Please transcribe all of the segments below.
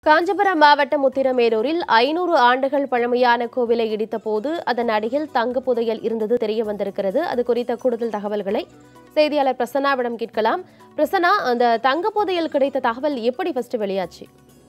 காஞ்சிபுரம் மாவட்டம் உத்திரமேரூரில் ஐநூறு ஆண்டுகள் பழமையான கோவிலை இடித்தபோது அதன் அடியில் தங்க புதையல் இருந்தது தெரிய வந்திருக்கிறது அது குறித்த கூடுதல் தகவல்களை செய்தியாளர் பிரசன்னாவிடம் கேட்கலாம் பிரசன்னா அந்த தங்க புதையல் கிடைத்த தகவல் எப்படி ஃபர்ஸ்ட் வெளியாச்சு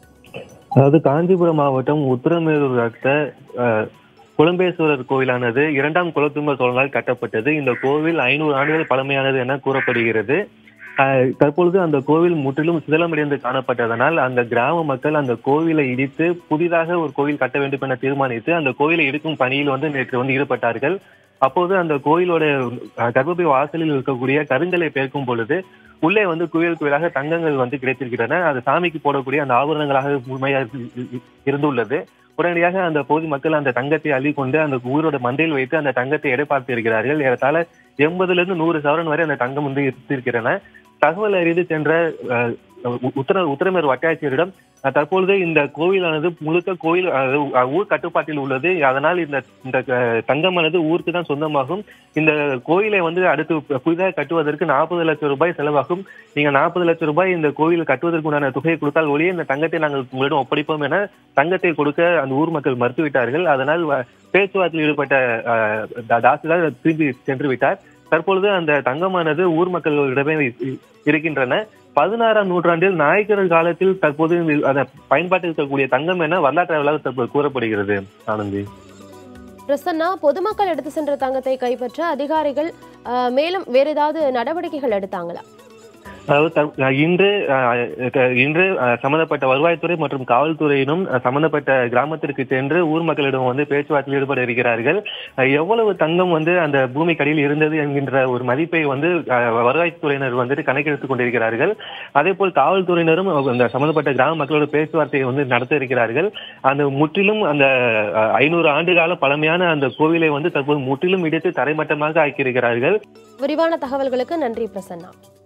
அதாவது காஞ்சிபுரம் மாவட்டம் உத்திரமேரூர் அடுத்த அஹ், குழம்பேஸ்வரர் கோவிலானது இரண்டாம் குலத்தும்ப சோழனால் கட்டப்பட்டது இந்த கோவில் ஐநூறு ஆண்டுகள் பழமையானது என கூறப்படுகிறது அஹ், தற்பொழுது அந்த கோவில் முற்றிலும் சிதலமடைந்து காணப்பட்டதனால் அந்த கிராம மக்கள் அந்த கோவிலை இடித்து புதிதாக ஒரு கோவில் கட்ட வேண்டும் என தீர்மானித்து அந்த கோவிலை இடிக்கும் பணியில் வந்து நேற்று வந்து ஈடுபட்டார்கள் அப்போது அந்த கோயிலோட அஹ், கர்ப்பப்பை வாசலில் இருக்கக்கூடிய கருங்கலை பேர்க்கும் பொழுது உள்ளே வந்து குவியல் குவியலாக தங்கங்கள் வந்து கிடைத்திருக்கின்றன அது சாமிக்கு போடக்கூடிய அந்த ஆபரணங்களாக முழுமையாக இ- இ- இருந்துள்ளது உடனடியாக அந்த பகுதி மக்கள் அந்த தங்கத்தை அள்ளி கொண்டு அந்த ஊரோட மந்தையில் வைத்து அந்த தங்கத்தை எடை பார்த்து இருக்கிறார்கள் ஏறத்தாழ எண்பதுல இருந்து நூறு சவரன் வரை அந்த தங்கம் வந்து இருந்திருக்கின்றன தகவல் அறிந்து சென்ற அஹ், உ- உத்தர உத்தரமேர் வட்டாட்சியரிடம் அஹ், தற்பொழுது இந்த கோவிலானது முழுக்க கோயில் அதாவது, அஹ், ஊர் கட்டுப்பாட்டில் உள்ளது அதனால் இந்த இந்த அஹ், தங்கமானது ஊருக்கு தான் சொந்தமாகும் இந்த கோயிலை வந்து அடுத்து புதிதாக கட்டுவதற்கு நாற்பது லட்சம் ரூபாய் செலவாகும் நீங்க நாற்பது லட்சம் ரூபாய் இந்த கோயில் கட்டுவதற்கு உண்டான தொகையை கொடுத்தால் ஒழிய இந்த தங்கத்தை நாங்கள் உங்களிடம் ஒப்படைப்போம் என தங்கத்தை கொடுக்க அந்த ஊர் மக்கள் மறுத்துவிட்டார்கள் அதனால் வ- பேச்சுவார்த்தையில் ஈடுபட்ட அஹ், தா- தாசில்தார் திரும்பி சென்று விட்டார் தற்பொழுது அந்த தங்கமானது ஊர் மக்களிடமே இ- இருக்கின்றன பதினாறாம் நூற்றாண்டில் நாயக்கர் காலத்தில் தற்போது இந்த- அதை பயன்பாட்டில் இருக்கக்கூடிய தங்கம் என வரலாற்றாளர்களால் தற்போது கூறப்படுகிறது ஆனந்தி பிரசன்னா பொதுமக்கள் எடுத்து சென்ற தங்கத்தை கைப்பற்ற அதிகாரிகள் அஹ், மேலும் வேற ஏதாவது நடவடிக்கைகள் எடுத்தாங்களா அதாவது த- இன்று அஹ், க- இன்று அஹ், சம்பந்தப்பட்ட வருவாய்த்துறை மற்றும் காவல்துறையினும் அஹ், சம்பந்தப்பட்ட கிராமத்திற்கு சென்று ஊர் மக்களிடம் வந்து பேச்சுவார்த்தையில் ஈடுபட இருக்கிறார்கள் அஹ், எவ்வளவு தங்கம் வந்து அந்த பூமிக்கடியில் இருந்தது என்கின்ற ஒரு மதிப்பை வந்து அஹ், வருவாய்த்துறையினர் வந்துட்டு கணக்கெடுத்துக் கொண்டிருக்கிறார்கள் அதே போல் காவல்துறையினரும் அந்த சம்பந்தப்பட்ட கிராம மக்களோட பேச்சுவார்த்தையை வந்து நடத்த இருக்கிறார்கள் அந்த முற்றிலும் அந்த அஹ், ஐநூறு ஆண்டு கால பழமையான அந்த கோவிலை வந்து தற்போது முற்றிலும் இடித்து தரைமட்டமாக ஆக்கியிருக்கிறார்கள் விரிவான தகவல்களுக்கு நன்றி பிரசன்னா